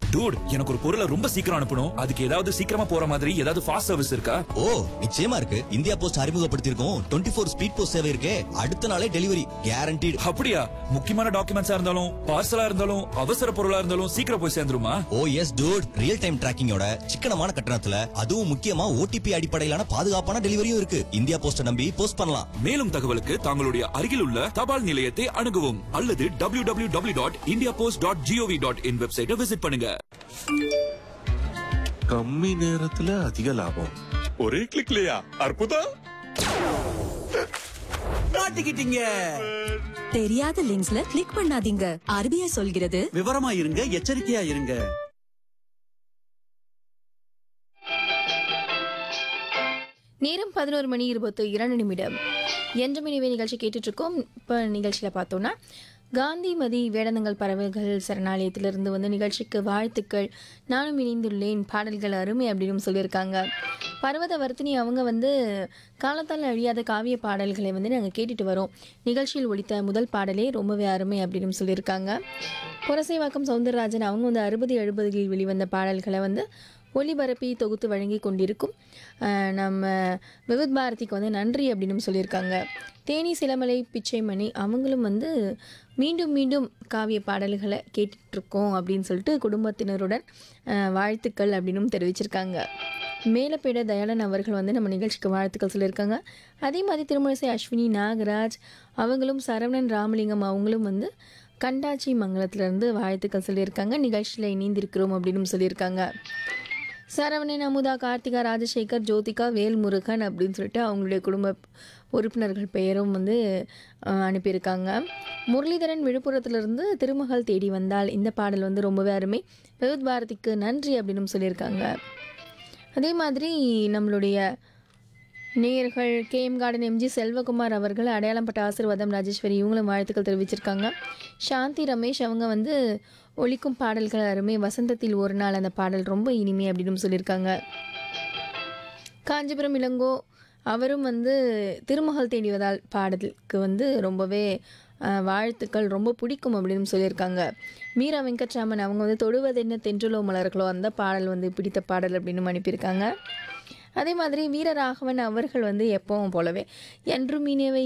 dude எனக்கு ஒரு பொருளை ரொம்ப சீக்கிரம் அனுப்பணும் அதுக்கு ஏதாவது சீக்கிரமா போற மாதிரி ஏதாவது ஃபாஸ்ட் சர்வீஸ் இருக்கா ஓ நிச்சயமா இருக்கு இந்தியா போஸ்ட் அறிமுகப்படுத்தியிருக்கோம் டுவெண்ட்டி ஃபோர் ஸ்பீட் போஸ்ட் சேவை இருக்கே அடுத்த நாளே டெலிவரி கேரண்டீடு அப்படியா முக்கியமான டாக்குமெண்ட்ஸா இருந்தாலும் பார்சலா இருந்தாலும் அவசர பொருளா இருந்தாலும் சீக்கிரம் போய் சேர்ந்துருமா ஓ எஸ் டூட் ரியல் டைம் டிராக்கிங்கோட சிக்கனமான கட்டணத்துல அதுவும் முக்கியமா ஓடிபி அடிப்படையிலான பாதுகாப்பான டெலிவரியும் இருக்கு இந்தியா போஸ்ட நம்பி போஸ்ட் பண்ணலாம் மேலும் தகவலுக்கு தங்களுடைய அருகில் உள்ள தபால் நிலையத்தை அணுகவும் அல்லது W W W dot India post dot gov dot in வெப்சைட்டை விசிட் பண்ணுங்க கம்மி நேரத்துல அதிக லாபம் ஒரே கிளிக்லயா அற்புதம் மாட்டிக்கிட்டீங்க தெரியாத லிங்க்ஸ்ல கிளிக் பண்ணாதீங்க ஆர்பிஐ சொல்கிறது விவரமா இருங்க எச்சரிக்கையா இருங்க நேரம் பதினோரு மணி இருபத்தி இரண்டு நிமிடம் என்ற மினிவே நிகழ்ச்சி கேட்டுட்டு இருக்கோம் இப்போ நிகழ்ச்சியில் பார்த்தோன்னா காந்திமதி வேடந்தங்கள் பறவைகள் சரணாலயத்திலிருந்து வந்து நிகழ்ச்சிக்கு வாழ்த்துக்கள் நானும் இணைந்துள்ளேன் பாடல்கள் அருமை அப்படின்னு சொல்லியிருக்காங்க பர்வத வர்த்தினி அவங்க வந்து காலத்தால் அழியாத காவிய பாடல்களை வந்து நாங்கள் கேட்டுட்டு வரோம் நிகழ்ச்சியில் ஒலித்த முதல் பாடலே ரொம்பவே அருமை அப்படின்னு சொல்லியிருக்காங்க புரசைவாக்கம் சவுந்தரராஜன் அவங்க வந்து அறுபது எழுபதுகளில் வெளிவந்த பாடல்களை வந்து ஒளிபரப்பி தொகுத்து வழங்கி கொண்டிருக்கும் அஹ், நம்ம விவித் பாரதிக்கு வந்து நன்றி அப்படின்னு சொல்லியிருக்காங்க தேனி சிலமலை பிச்சைமணி அவங்களும் வந்து மீண்டும் மீண்டும் காவிய பாடல்களை கேட்டுட்ருக்கோம் அப்படின்னு சொல்லிட்டு குடும்பத்தினருடன் அஹ், வாழ்த்துக்கள் அப்படின்னும் தெரிவிச்சிருக்காங்க மேலப்பேட தயாளன் அவர்கள் வந்து நம்ம நிகழ்ச்சிக்கு வாழ்த்துக்கள் சொல்லியிருக்காங்க அதே மாதிரி திருமணிசை அஸ்வினி நாகராஜ் அவங்களும் சரவணன் ராமலிங்கம் அவங்களும் வந்து கண்டாச்சி மங்கலத்திலேருந்து வாழ்த்துக்கள் சொல்லியிருக்காங்க நிகழ்ச்சியில் இணைந்திருக்கிறோம் அப்படின்னு சொல்லியிருக்காங்க சரவணன் அமுதா கார்த்திகா ராஜசேகர் ஜோதிகா வேல்முருகன் அப்படின்னு சொல்லிட்டு அவங்களுடைய குடும்ப உறுப்பினர்கள் பெயரும் வந்து அஹ், அனுப்பியிருக்காங்க முரளிதரன் விழுப்புரத்துலேருந்து திருமகள் தேடி வந்தால் இந்த பாடல் வந்து ரொம்பவே அருமை விவித் பாரதிக்கு நன்றி அப்படின்னு சொல்லியிருக்காங்க அதே மாதிரி நம்மளுடைய நேயர்கள் கேஎம் கார்டன் எம்ஜி செல்வகுமார் அவர்கள் அடையாளம்பட்ட ஆசீர்வாதம் ராஜேஸ்வரி இவங்களும் வாழ்த்துக்கள் தெரிவிச்சிருக்காங்க சாந்தி ரமேஷ் அவங்க வந்து ஒலிக்கும் பாடல்கள் அருமை வசந்தத்தில் ஒரு நாள் அந்த பாடல் ரொம்ப இனிமை அப்படின்னு சொல்லியிருக்காங்க காஞ்சிபுரம் இளங்கோ அவரும் வந்து திருமகள் தேடிவதால் பாடலுக்கு வந்து ரொம்பவே அஹ், வாழ்த்துக்கள் ரொம்ப பிடிக்கும் அப்படின்னு சொல்லியிருக்காங்க மீரா வெங்கட்ராமன் அவங்க வந்து தொடுவதென்ன தென்றலோ மலர்களோ அந்த பாடல் வந்து பிடித்த பாடல் அப்படின்னு அனுப்பியிருக்காங்க அதே மாதிரி வீரராகவன் அவர்கள் வந்து எப்பவும் போலவே என்றும் இனியவை